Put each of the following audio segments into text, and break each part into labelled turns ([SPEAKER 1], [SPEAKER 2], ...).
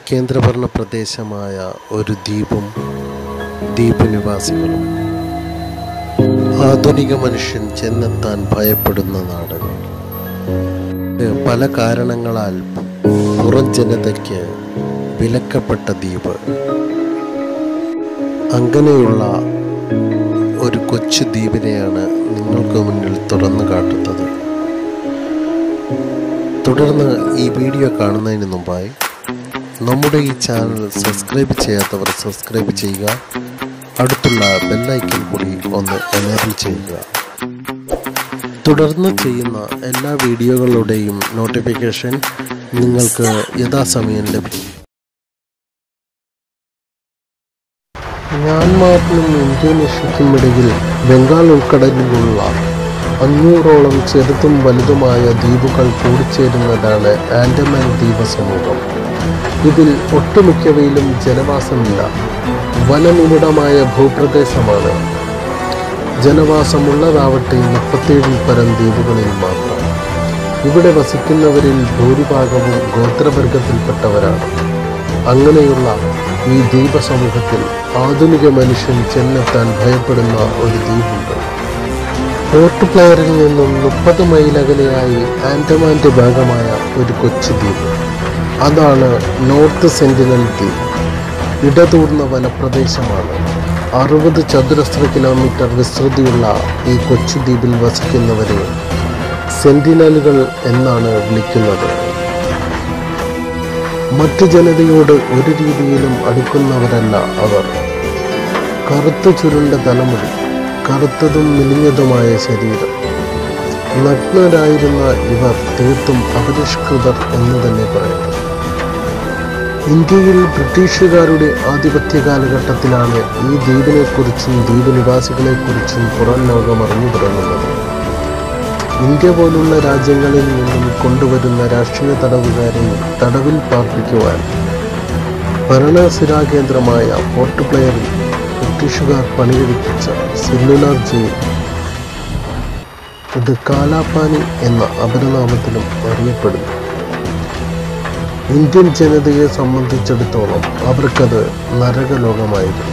[SPEAKER 1] കേന്ദ്രഭരണ പ്രദേശമായ ഒരു ദ്വീപും ദ്വീപ് നിവാസികളും ആധുനിക മനുഷ്യൻ ചെന്നെത്താൻ ഭയപ്പെടുന്ന നാടുകൾ ഇത് പല കാരണങ്ങളാൽ പുറം ജനതയ്ക്ക് വിലക്കപ്പെട്ട ദ്വീപ് അങ്ങനെയുള്ള ഒരു കൊച്ചു ദ്വീപിനെയാണ് നിങ്ങൾക്ക് മുന്നിൽ തുറന്നു കാട്ടുന്നത് തുടർന്ന് ഈ വീഡിയോ കാണുന്നതിന് മുമ്പായി നമ്മുടെ ഈ ചാനൽ സബ്സ്ക്രൈബ് ചെയ്യാത്തവർ സബ്സ്ക്രൈബ് ചെയ്യുക അടുത്തുള്ള ബെല്ലൈക്കൻ കൂടി ഒന്ന് എനേബിൾ ചെയ്യുക തുടർന്ന് ചെയ്യുന്ന എല്ലാ വീഡിയോകളുടെയും നോട്ടിഫിക്കേഷൻ നിങ്ങൾക്ക് യഥാസമയം ലഭിക്കും മ്യാൻമാറിനും ഇന്തോനേഷ്യയ്ക്കും ഇടയിൽ ബംഗാൾ ഉൾക്കടലിലുള്ള അഞ്ഞൂറോളം ചെറുതും വലുതുമായ ദ്വീപുകൾ കൂടിച്ചേരുന്നതാണ് ആൻഡമാൻ ദ്വീപ സമൂഹം ഇതിൽ ഒട്ടുമിക്കവയിലും ജനവാസമില്ല വനനിബിഡമായ ഭൂപ്രദേശമാണ് ജനവാസമുള്ളതാവട്ടെ മുപ്പത്തേഴിൽ പരം ദ്വീപുകളിൽ മാത്രം ഇവിടെ വസിക്കുന്നവരിൽ ഭൂരിഭാഗവും ഗോത്രവർഗത്തിൽപ്പെട്ടവരാണ് അങ്ങനെയുള്ള ഈ ദ്വീപ സമൂഹത്തിൽ ആധുനിക മനുഷ്യൻ ചെന്നെത്താൻ ഭയപ്പെടുന്ന ഒരു ദ്വീപുണ്ട് പോർട്ട് പ്ലെയറിൽ നിന്നും മുപ്പത് മൈൽ അകലെയായി ആൻഡമാൻ്റെ ഭാഗമായ ഒരു കൊച്ചു ദ്വീപ് അതാണ് നോർത്ത് സെന്റിനൽ ദ്വീപ് ഇടതൂർന്ന വനപ്രദേശമാണ് അറുപത് ചതുരശ്ര കിലോമീറ്റർ വിസ്തൃതിയുള്ള ഈ കൊച്ചു ദ്വീപിൽ വസിക്കുന്നവരെ സെന്റിനലുകൾ എന്നാണ് വിളിക്കുന്നത് മറ്റു ജനതയോട് ഒരു രീതിയിലും അടുക്കുന്നവരല്ല അവർ കറുത്ത ചുരുണ്ട തലമുടി കറുത്തതും മെലിഞ്ഞതുമായ ശരീരം നഗ്നരായിരുന്ന ഇവർ തീർത്തും അപരിഷ്കൃതർ എന്ന് തന്നെ പറയുന്നു ഇന്ത്യയിൽ ബ്രിട്ടീഷുകാരുടെ ആധിപത്യ കാലഘട്ടത്തിലാണ് ഈ ദ്വീപിനെക്കുറിച്ചും ദ്വീപ് നിവാസികളെക്കുറിച്ചും പുറം ലോകം അറിഞ്ഞു തുടങ്ങുന്നത് ഇന്ത്യ പോലുള്ള രാജ്യങ്ങളിൽ നിന്നും കൊണ്ടുവരുന്ന രാഷ്ട്രീയ തടവുകാരെ തടവിൽ പാർപ്പിക്കുവാൻ ഭരണസിരാകേന്ദ്രമായ പോർട്ട് പ്ലെയറിൽ ബ്രിട്ടീഷുകാർ പണിയെടുപ്പിച്ച സെല്ലുലാർ ജയിൽ ഇത് കാലാപാനി എന്ന അപരനാമത്തിലും അറിയപ്പെടുന്നു ഇന്ത്യൻ ജനതയെ സംബന്ധിച്ചിടത്തോളം അവർക്കത് നരകലോകമായിരുന്നു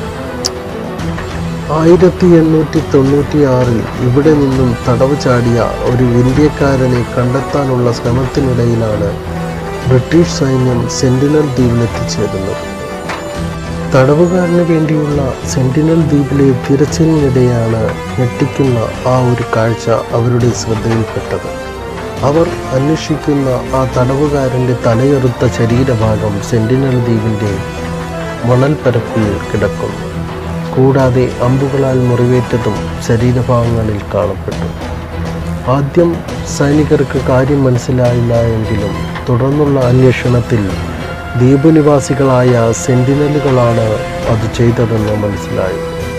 [SPEAKER 1] ആയിരത്തി എണ്ണൂറ്റി തൊണ്ണൂറ്റി ആറിൽ ഇവിടെ നിന്നും തടവ് ചാടിയ ഒരു ഇന്ത്യക്കാരനെ കണ്ടെത്താനുള്ള ശ്രമത്തിനിടയിലാണ് ബ്രിട്ടീഷ് സൈന്യം സെന്റിനൽ ദ്വീപിലെത്തിച്ചേരുന്നത് തടവുകാരന് വേണ്ടിയുള്ള സെന്റിനൽ ദ്വീപിലെ തിരച്ചിലിനിടെയാണ് ഞെട്ടിക്കുന്ന ആ ഒരു കാഴ്ച അവരുടെ ശ്രദ്ധയിൽപ്പെട്ടത് അവർ അന്വേഷിക്കുന്ന ആ തടവുകാരൻ്റെ തലയെറുത്ത ശരീരഭാഗം സെന്റിനൽ ദ്വീപിൻ്റെ മണൽപ്പരപ്പിൽ കിടക്കുന്നു കൂടാതെ അമ്പുകളാൽ മുറിവേറ്റതും ശരീരഭാഗങ്ങളിൽ കാണപ്പെട്ടു ആദ്യം സൈനികർക്ക് കാര്യം മനസ്സിലായില്ല എങ്കിലും തുടർന്നുള്ള അന്വേഷണത്തിൽ ദ്വീപ് നിവാസികളായ സെന്റിനലുകളാണ് അത് ചെയ്തതെന്ന് മനസ്സിലായി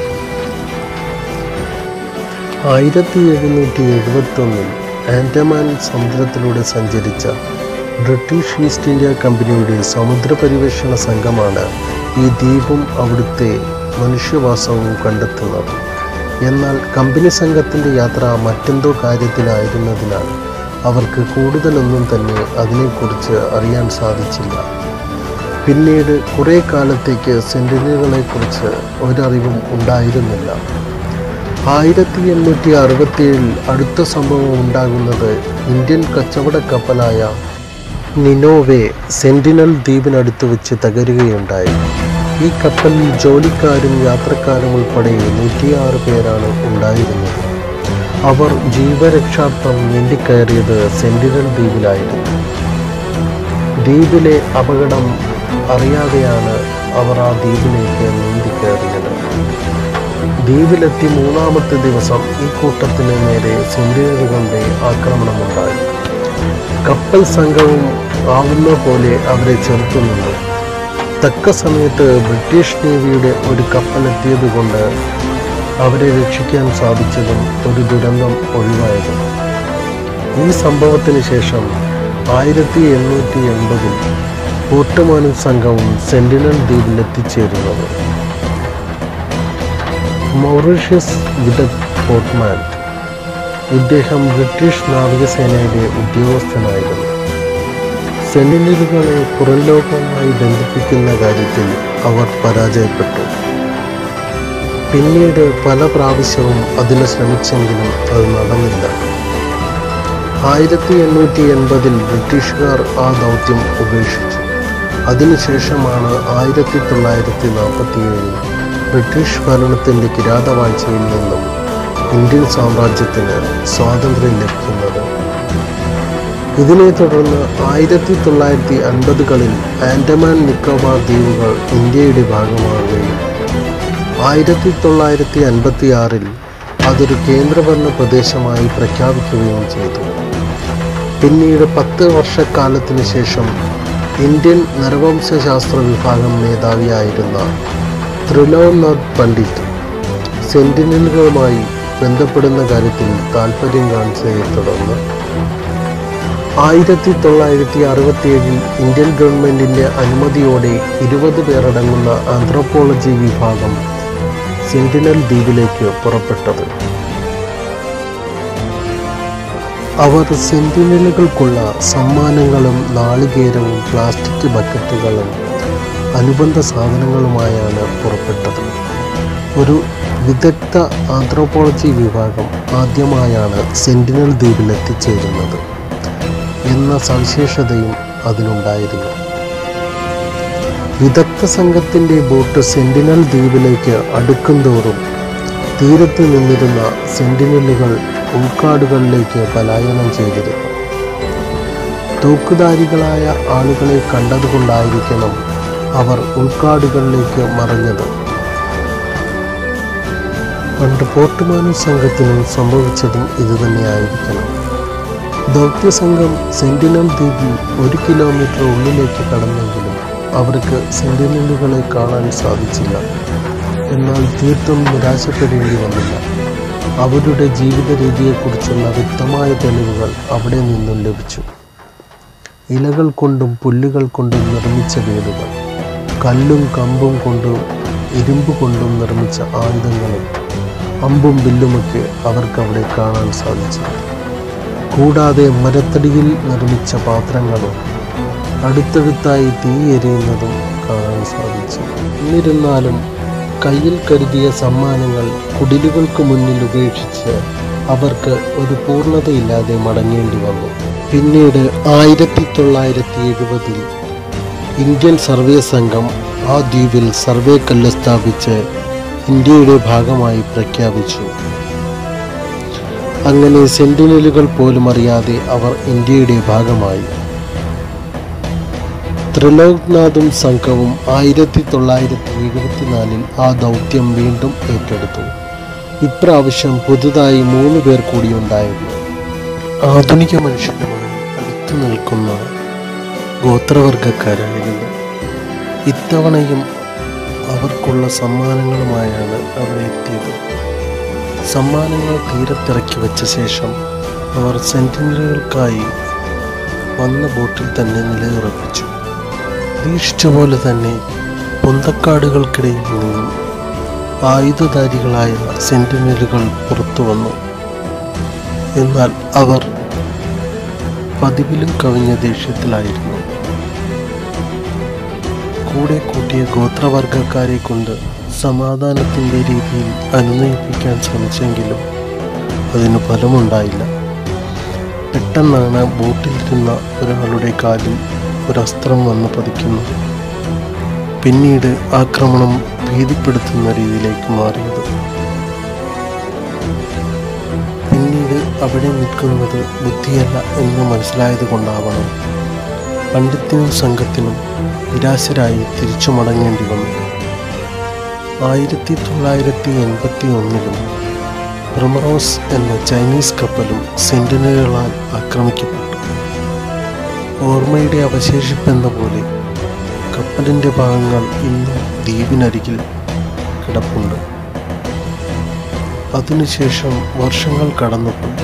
[SPEAKER 1] ആയിരത്തി എഴുന്നൂറ്റി എഴുപത്തൊന്നിൽ ആൻഡമാൻ സമുദ്രത്തിലൂടെ സഞ്ചരിച്ച ബ്രിട്ടീഷ് ഈസ്റ്റ് ഇന്ത്യ കമ്പനിയുടെ സമുദ്ര പരിവേഷണ സംഘമാണ് ഈ ദ്വീപും അവിടുത്തെ മനുഷ്യവാസവും കണ്ടെത്തുന്നത് എന്നാൽ കമ്പനി സംഘത്തിൻ്റെ യാത്ര മറ്റെന്തോ കാര്യത്തിലായിരുന്നതിനാൽ അവർക്ക് കൂടുതലൊന്നും തന്നെ അതിനെക്കുറിച്ച് അറിയാൻ സാധിച്ചില്ല പിന്നീട് കുറേ കാലത്തേക്ക് സെൻറ്റിനുകളെക്കുറിച്ച് ഒരറിവും ഉണ്ടായിരുന്നില്ല ആയിരത്തി എണ്ണൂറ്റി അറുപത്തിയേഴിൽ അടുത്ത സംഭവം ഉണ്ടാകുന്നത് ഇന്ത്യൻ കച്ചവട കപ്പലായ നിനോവെ സെന്റിനൽ ദ്വീപിനടുത്ത് വെച്ച് തകരുകയുണ്ടായി ഈ കപ്പലിൽ ജോലിക്കാരും യാത്രക്കാരും ഉൾപ്പെടെ നൂറ്റിയാറ് പേരാണ് ഉണ്ടായിരുന്നത് അവർ ജീവരക്ഷാർത്ഥം നീന്തിക്കയറിയത് സെന്റിനൽ ദ്വീപിലായിരുന്നു ദ്വീപിലെ അപകടം അറിയാതെയാണ് അവർ ആ ദ്വീപിലേക്ക് നീന്തിക്കയറിയത് ദ്വീപിലെത്തി മൂന്നാമത്തെ ദിവസം ഈ കൂട്ടത്തിന് നേരെ സെന്റിനലുകളുടെ ആക്രമണമുണ്ടായി കപ്പൽ സംഘവും ആവുന്ന പോലെ അവരെ ചെറുത്തു നിന്നു തക്ക സമയത്ത് ബ്രിട്ടീഷ് നേവിയുടെ ഒരു കപ്പലെത്തിയത് കൊണ്ട് അവരെ രക്ഷിക്കാൻ സാധിച്ചതും ഒരു ദുരന്തം ഒഴിവായതും ഈ സംഭവത്തിന് ശേഷം ആയിരത്തി എണ്ണൂറ്റി എൺപതിൽ പോർട്ടുമാനും സംഘവും സെന്റിനൽ ദ്വീപിൽ എത്തിച്ചേരുന്നത് മൗറീഷ്യസ് വിദഗ് പോർട്ട്മാൻ ഇദ്ദേഹം ബ്രിട്ടീഷ് നാവികസേനയുടെ ഉദ്യോഗസ്ഥനായിരുന്നു സെന്റിനലുകളെ പുറം ലോകവുമായി ബന്ധിപ്പിക്കുന്ന കാര്യത്തിൽ അവർ പരാജയപ്പെട്ടു പിന്നീട് പല പ്രാവശ്യവും അതിന് ശ്രമിച്ചെങ്കിലും അത് നടന്നില്ല ആയിരത്തി എണ്ണൂറ്റി എൺപതിൽ ബ്രിട്ടീഷുകാർ ആ ദൗത്യം ഉപേക്ഷിച്ചു അതിനുശേഷമാണ് ആയിരത്തി തൊള്ളായിരത്തി നാൽപ്പത്തിയേഴിൽ ബ്രിട്ടീഷ് ഭരണത്തിൻ്റെ കിരാതവാഴ്ചയിൽ നിന്നും ഇന്ത്യൻ സാമ്രാജ്യത്തിന് സ്വാതന്ത്ര്യം ലഭിക്കുന്നത് ഇതിനെ തുടർന്ന് ആയിരത്തി തൊള്ളായിരത്തി അൻപതുകളിൽ ആൻഡമാൻ നിക്കോബാർ ദ്വീപുകൾ ഇന്ത്യയുടെ ഭാഗമാവുകയും ആയിരത്തി തൊള്ളായിരത്തി അൻപത്തി ആറിൽ അതൊരു കേന്ദ്രഭരണ പ്രദേശമായി പ്രഖ്യാപിക്കുകയും ചെയ്തു പിന്നീട് പത്ത് വർഷക്കാലത്തിന് ശേഷം ഇന്ത്യൻ നരവംശശാസ്ത്ര വിഭാഗം മേധാവിയായിരുന്ന ത്രിലോക്നാഥ് പണ്ഡിറ്റ് സെന്റിനലുകളുമായി ബന്ധപ്പെടുന്ന കാര്യത്തിൽ താൽപ്പര്യം കാണിച്ചതിനെ തുടർന്ന് ആയിരത്തി തൊള്ളായിരത്തി അറുപത്തിയേഴിൽ ഇന്ത്യൻ ഗവൺമെന്റിന്റെ അനുമതിയോടെ ഇരുപത് പേരടങ്ങുന്ന ആന്ത്രോപോളജി വിഭാഗം സെന്റിനൽ ദ്വീപിലേക്ക് പുറപ്പെട്ടത് അവർ സെന്റിനലുകൾക്കുള്ള സമ്മാനങ്ങളും നാളികേരവും പ്ലാസ്റ്റിക് ബക്കറ്റുകളും അനുബന്ധ സാധനങ്ങളുമായാണ് പുറപ്പെട്ടത് ഒരു വിദഗ്ധ ആന്ത്രോപോളജി വിഭാഗം ആദ്യമായാണ് സെന്റിനൽ ദ്വീപിൽ എത്തിച്ചേരുന്നത് എന്ന സവിശേഷതയും അതിനുണ്ടായിരുന്നു വിദഗ്ധ സംഘത്തിന്റെ ബോട്ട് സെന്റിനൽ ദ്വീപിലേക്ക് അടുക്കുംതോറും തീരത്ത് നിന്നിരുന്ന സെന്റിനലുകൾ ഉൾക്കാടുകളിലേക്ക് പലായനം ചെയ്തിരുന്നു തൂക്കുധാരികളായ ആളുകളെ കണ്ടതുകൊണ്ടായിരിക്കണം അവർ ഉൾക്കാടുകളിലേക്ക് മറഞ്ഞത് പണ്ട് പോർട്ടുമാനു സംഘത്തിനും സംഭവിച്ചതും ഇതുതന്നെയായിരിക്കണം ദൗത്യസംഘം സെന്റിനൽ ദ്വീപിൽ ഒരു കിലോമീറ്റർ ഉള്ളിലേക്ക് കടന്നെങ്കിലും അവർക്ക് സെന്റിനലുകളെ കാണാൻ സാധിച്ചില്ല എന്നാൽ തീർത്തും നിരാശപ്പെടേണ്ടി വന്നില്ല അവരുടെ ജീവിത രീതിയെക്കുറിച്ചുള്ള വ്യക്തമായ തെളിവുകൾ അവിടെ നിന്നും ലഭിച്ചു ഇലകൾ കൊണ്ടും പുല്ലുകൾ കൊണ്ടും നിർമ്മിച്ച വീടുകൾ കല്ലും കമ്പും കൊണ്ടും ഇരുമ്പ് കൊണ്ടും നിർമ്മിച്ച ആയുധങ്ങളും അമ്പും ബില്ലുമൊക്കെ അവർക്ക് അവിടെ കാണാൻ സാധിച്ചു കൂടാതെ മരത്തടിയിൽ നിർമ്മിച്ച പാത്രങ്ങളും അടുത്തടുത്തായി തീ എരിയുന്നതും കാണാൻ സാധിച്ചു എന്നിരുന്നാലും കയ്യിൽ കരുതിയ സമ്മാനങ്ങൾ കുടിലുകൾക്ക് മുന്നിൽ ഉപേക്ഷിച്ച് അവർക്ക് ഒരു പൂർണ്ണതയില്ലാതെ മടങ്ങേണ്ടി വന്നു പിന്നീട് ആയിരത്തി തൊള്ളായിരത്തി എഴുപതിൽ ഇന്ത്യൻ സർവേ സംഘം ആ ദ്വീപിൽ സർവേ കല്ല് സ്ഥാപിച്ച് ഇന്ത്യയുടെ ഭാഗമായി പ്രഖ്യാപിച്ചു അങ്ങനെ സെന്റിനലുകൾ പോലും അറിയാതെ അവർ ഇന്ത്യയുടെ ഭാഗമായി ത്രിലോക്നാഥും സംഘവും ആയിരത്തി തൊള്ളായിരത്തി എഴുപത്തിനാലിൽ ആ ദൗത്യം വീണ്ടും ഏറ്റെടുത്തു ഇപ്രാവശ്യം പുതുതായി മൂന്ന് പേർ കൂടി ഉണ്ടായിരുന്നു ആധുനിക മനുഷ്യനുമായി അടുത്തു നിൽക്കുന്ന ഗോത്രവർഗക്കാരായിരുന്നു ഇത്തവണയും അവർക്കുള്ള സമ്മാനങ്ങളുമായാണ് അവർ എത്തിയത് സമ്മാനങ്ങൾ തീരത്തിറക്കി വെച്ച ശേഷം അവർ സെന്റിനലുകൾക്കായി വന്ന ബോട്ടിൽ തന്നെ നിലയുറപ്പിച്ചു പ്രതീക്ഷിച്ച പോലെ തന്നെ പൊന്തക്കാടുകൾക്കിടയിൽ നിന്നും ആയുധധാരികളായ സെന്റിനലുകൾ പുറത്തു വന്നു എന്നാൽ അവർ പതിവിലും കവിഞ്ഞ ദേഷ്യത്തിലായിരുന്നു കൂടെ കൂട്ടിയ ഗോത്രവർഗക്കാരെ കൊണ്ട് സമാധാനത്തിൻ്റെ രീതിയിൽ അനുനയിപ്പിക്കാൻ ശ്രമിച്ചെങ്കിലും അതിന് ഫലമുണ്ടായില്ല പെട്ടെന്നാണ് ബോട്ടിലിരുന്ന ഒരാളുടെ കാലിൽ ഒരസ്ത്രം വന്ന് പതിക്കുന്നത് പിന്നീട് ആക്രമണം ഭീതിപ്പെടുത്തുന്ന രീതിയിലേക്ക് മാറിയത് പിന്നീട് അവിടെ നിൽക്കുന്നത് ബുദ്ധിയല്ല എന്ന് മനസ്സിലായത് കൊണ്ടാവണം പണ്ഡിത്തിനും സംഘത്തിനും നിരാശരായി തിരിച്ചു മടങ്ങേണ്ടി വന്നു ആയിരത്തി തൊള്ളായിരത്തി എൺപത്തി ഒന്നിലും ബ്രഹ്മറോസ് എന്ന ചൈനീസ് കപ്പലും സെന്റിനലുകളാൽ ആക്രമിക്കപ്പെട്ടു ഓർമ്മയുടെ അവശേഷിപ്പെന്ന പോലെ കപ്പലിൻ്റെ ഭാഗങ്ങൾ ഇന്നും ദ്വീപിനരികിൽ കിടപ്പുണ്ട് അതിനുശേഷം വർഷങ്ങൾ കടന്നപ്പോൾ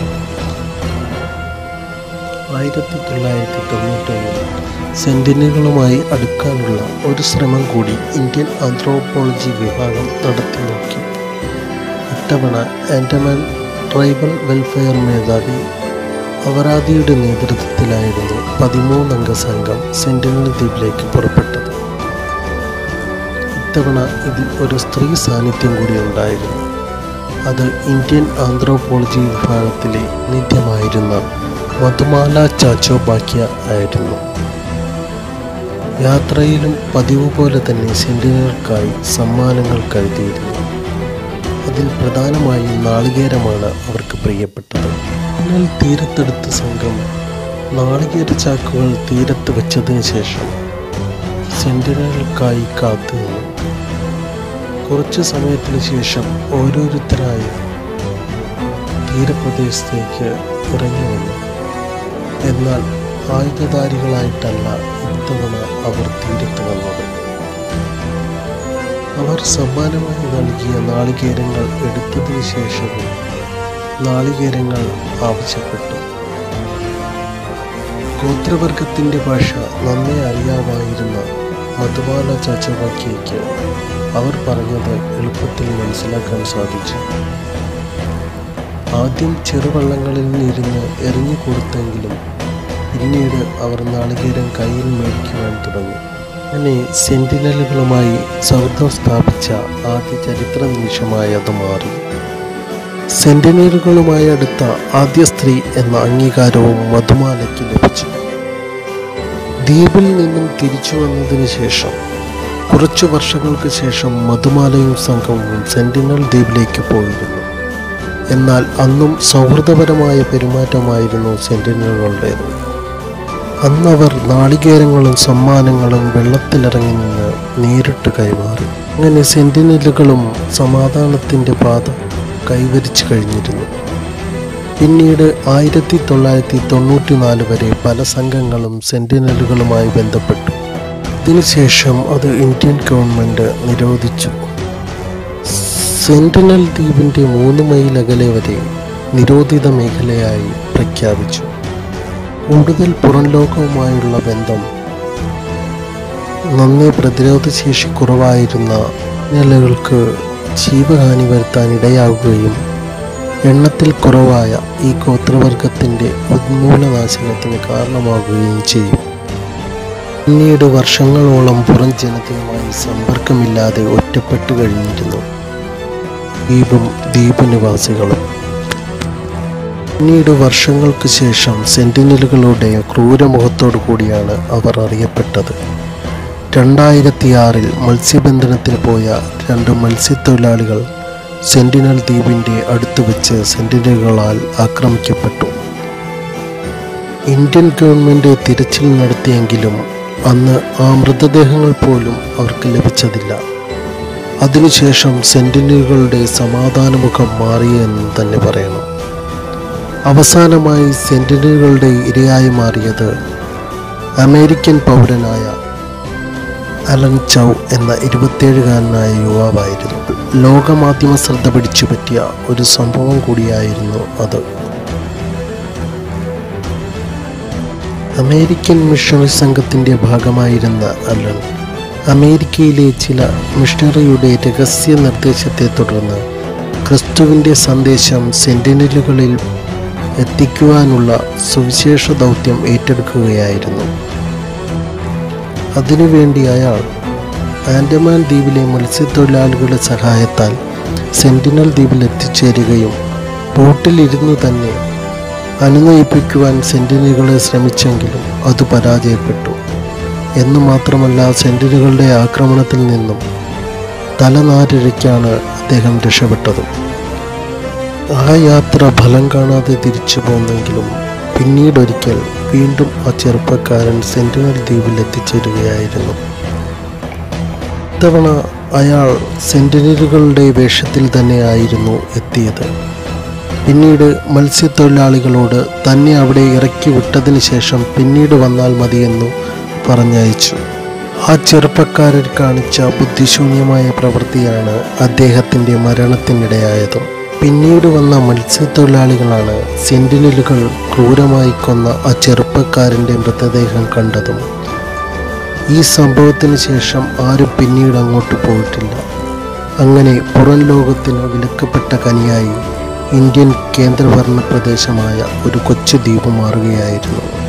[SPEAKER 1] ആയിരത്തി തൊള്ളായിരത്തി തൊണ്ണൂറ്റൊന്നിൽ സെന്റിനലുകളുമായി അടുക്കാനുള്ള ഒരു ശ്രമം കൂടി ഇന്ത്യൻ ആന്ത്രോപോളജി വിഭാഗം നടത്തി നോക്കി ഇത്തവണ ആൻഡമാൻ ട്രൈബൽ വെൽഫെയർ മേധാവി അവറാദിയുടെ നേതൃത്വത്തിലായിരുന്നു പതിമൂന്നംഗ സംഘം സെന്റിനൽ ദ്വീപിലേക്ക് പുറപ്പെട്ടത് ഇത്തവണ ഇതിൽ ഒരു സ്ത്രീ സാന്നിധ്യം കൂടി ഉണ്ടായിരുന്നു അത് ഇന്ത്യൻ ആന്ത്രോപോളജി വിഭാഗത്തിലെ നിത്യമായിരുന്ന മധുമാല ചാച്ചോബാക്യ ആയിരുന്നു യാത്രയിലും പതിവ് പോലെ തന്നെ സെന്റിനൽക്കായി സമ്മാനങ്ങൾ കരുതിയിരുന്നു അതിൽ പ്രധാനമായും നാളികേരമാണ് അവർക്ക് പ്രിയപ്പെട്ടത് എന്നാൽ തീരത്തെടുത്ത സംഘം നാളികേര ചാക്കുകൾ തീരത്ത് വെച്ചതിന് ശേഷം സെന്റിനലുകൾക്കായി കാത്തുനിന്നു കുറച്ച് സമയത്തിന് ശേഷം ഓരോരുത്തരായി തീരപ്രദേശത്തേക്ക് ഇറങ്ങി വന്നു എന്നാൽ ആയുധധാരികളായിട്ടല്ല ഇത്തവണ അവർ തീരത്ത് വന്നത് അവർ സമ്മാനമായി നൽകിയ നാളികേരങ്ങൾ എടുത്തതിന് ശേഷവും നാളികേരങ്ങൾ ആവശ്യപ്പെട്ടു ഗോത്രവർഗത്തിൻ്റെ ഭാഷ നന്നേ അറിയാമായിരുന്ന മധുബാല ചാച്ചവാക്കിയയ്ക്ക് അവർ പറഞ്ഞത് എളുപ്പത്തിൽ മനസ്സിലാക്കാൻ സാധിച്ചു ആദ്യം ചെറുവള്ളങ്ങളിൽ നിന്നിരുന്ന് എറിഞ്ഞു കൊടുത്തെങ്കിലും പിന്നീട് അവർ നാളികേരം കയ്യിൽ മേടിക്കുവാൻ തുടങ്ങി അങ്ങനെ സെന്റിനലുകളുമായി സൗഹൃദം സ്ഥാപിച്ച ആദ്യ ചരിത്ര നിമിഷമായി അത് മാറി സെന്റിനലുകളുമായി അടുത്ത ആദ്യ സ്ത്രീ എന്ന അംഗീകാരവും മധുമാലയ്ക്ക് ലഭിച്ചു ദ്വീപിൽ നിന്നും തിരിച്ചു വന്നതിന് ശേഷം കുറച്ചു വർഷങ്ങൾക്ക് ശേഷം മധുമാലയും സംഘവും സെന്റിനൽ ദ്വീപിലേക്ക് പോയിരുന്നു എന്നാൽ അന്നും സൗഹൃദപരമായ പെരുമാറ്റമായിരുന്നു സെന്റിനലുകളുടേത് അന്നവർ നാളികേരങ്ങളും സമ്മാനങ്ങളും വെള്ളത്തിലിറങ്ങി നിന്ന് നേരിട്ട് കൈമാറി അങ്ങനെ സെന്റിനലുകളും സമാധാനത്തിൻ്റെ പാത കൈവരിച്ചു കഴിഞ്ഞിരുന്നു പിന്നീട് ആയിരത്തി തൊള്ളായിരത്തി തൊണ്ണൂറ്റി നാല് വരെ പല സംഘങ്ങളും സെന്റിനലുകളുമായി ബന്ധപ്പെട്ടു ഇതിനുശേഷം അത് ഇന്ത്യൻ ഗവൺമെൻറ് നിരോധിച്ചു സെന്റിനൽ ദ്വീപിൻ്റെ മൂന്ന് മൈൽ അകലെ വരെ നിരോധിത മേഖലയായി പ്രഖ്യാപിച്ചു കൂടുതൽ പുറം ലോകവുമായുള്ള ബന്ധം നന്നേ പ്രതിരോധശേഷി കുറവായിരുന്ന നിലകൾക്ക് ജീവഹാനി വരുത്താൻ ഇടയാകുകയും എണ്ണത്തിൽ കുറവായ ഈ ഗോത്രവർഗത്തിൻ്റെ ഉന്മൂലനാശനത്തിന് കാരണമാകുകയും ചെയ്യും പിന്നീട് വർഷങ്ങളോളം പുറം ജനതയുമായി സമ്പർക്കമില്ലാതെ ഒറ്റപ്പെട്ടു കഴിഞ്ഞിരുന്നു ദ്വീപും ദ്വീപ് നിവാസികളും പിന്നീട് വർഷങ്ങൾക്ക് ശേഷം സെന്റിനലുകളുടെ ക്രൂരമുഖത്തോടു കൂടിയാണ് അവർ അറിയപ്പെട്ടത് രണ്ടായിരത്തി ആറിൽ മത്സ്യബന്ധനത്തിന് പോയ രണ്ട് മത്സ്യത്തൊഴിലാളികൾ സെന്റിനൽ ദ്വീപിൻ്റെ അടുത്ത് വെച്ച് സെന്റിനലുകളാൽ ആക്രമിക്കപ്പെട്ടു ഇന്ത്യൻ ഗവൺമെൻറ് തിരച്ചിൽ നടത്തിയെങ്കിലും അന്ന് ആ മൃതദേഹങ്ങൾ പോലും അവർക്ക് ലഭിച്ചതില്ല അതിനുശേഷം സെന്റിനലുകളുടെ സമാധാനമുഖം മാറിയെന്ന് തന്നെ പറയണം അവസാനമായി സെന്റിനലുകളുടെ ഇരയായി മാറിയത് അമേരിക്കൻ പൗരനായ അലൻ ചൗ എന്ന ഇരുപത്തിയേഴുകാരനായ യുവാവായിരുന്നു ലോകമാധ്യമ ശ്രദ്ധ പിടിച്ചു പറ്റിയ ഒരു സംഭവം കൂടിയായിരുന്നു അത് അമേരിക്കൻ മിഷണറി സംഘത്തിൻ്റെ ഭാഗമായിരുന്ന അലൻ അമേരിക്കയിലെ ചില മിഷണറിയുടെ രഹസ്യ നിർദ്ദേശത്തെ തുടർന്ന് ക്രിസ്തുവിൻ്റെ സന്ദേശം സെന്റിനലുകളിൽ എത്തിക്കുവാനുള്ള സുവിശേഷ ദൗത്യം ഏറ്റെടുക്കുകയായിരുന്നു അതിനുവേണ്ടി അയാൾ ആൻഡമാൻ ദ്വീപിലെ മത്സ്യത്തൊഴിലാളികളുടെ സഹായത്താൽ സെന്റിനൽ ദ്വീപിൽ എത്തിച്ചേരുകയും ബോട്ടിലിരുന്നു തന്നെ അനുനയിപ്പിക്കുവാൻ സെന്റിനുകളെ ശ്രമിച്ചെങ്കിലും അത് പരാജയപ്പെട്ടു എന്നു മാത്രമല്ല സെന്റിനുകളുടെ ആക്രമണത്തിൽ നിന്നും തലനാരിഴയ്ക്കാണ് അദ്ദേഹം രക്ഷപ്പെട്ടതും ആ യാത്ര ഫലം കാണാതെ തിരിച്ചു പോന്നെങ്കിലും പിന്നീടൊരിക്കൽ വീണ്ടും ആ ചെറുപ്പക്കാരൻ സെന്റിനൽ ദ്വീപിൽ എത്തിച്ചേരുകയായിരുന്നു ഇത്തവണ അയാൾ സെന്റിനലുകളുടെ വേഷത്തിൽ തന്നെയായിരുന്നു എത്തിയത് പിന്നീട് മത്സ്യത്തൊഴിലാളികളോട് തന്നെ അവിടെ ഇറക്കി വിട്ടതിന് ശേഷം പിന്നീട് വന്നാൽ മതിയെന്നു പറഞ്ഞയച്ചു ആ ചെറുപ്പക്കാരൻ കാണിച്ച ബുദ്ധിശൂന്യമായ പ്രവൃത്തിയാണ് അദ്ദേഹത്തിൻ്റെ മരണത്തിനിടയായതും പിന്നീട് വന്ന മത്സ്യത്തൊഴിലാളികളാണ് സെന്റിനലുകൾ ക്രൂരമായി കൊന്ന ആ ചെറുപ്പക്കാരൻ്റെ മൃതദേഹം കണ്ടതും ഈ സംഭവത്തിന് ശേഷം ആരും പിന്നീട് അങ്ങോട്ട് പോയിട്ടില്ല അങ്ങനെ പുറം ലോകത്തിന് വിലക്കപ്പെട്ട കനിയായി ഇന്ത്യൻ കേന്ദ്രഭരണ പ്രദേശമായ ഒരു കൊച്ചു ദ്വീപ് മാറുകയായിരുന്നു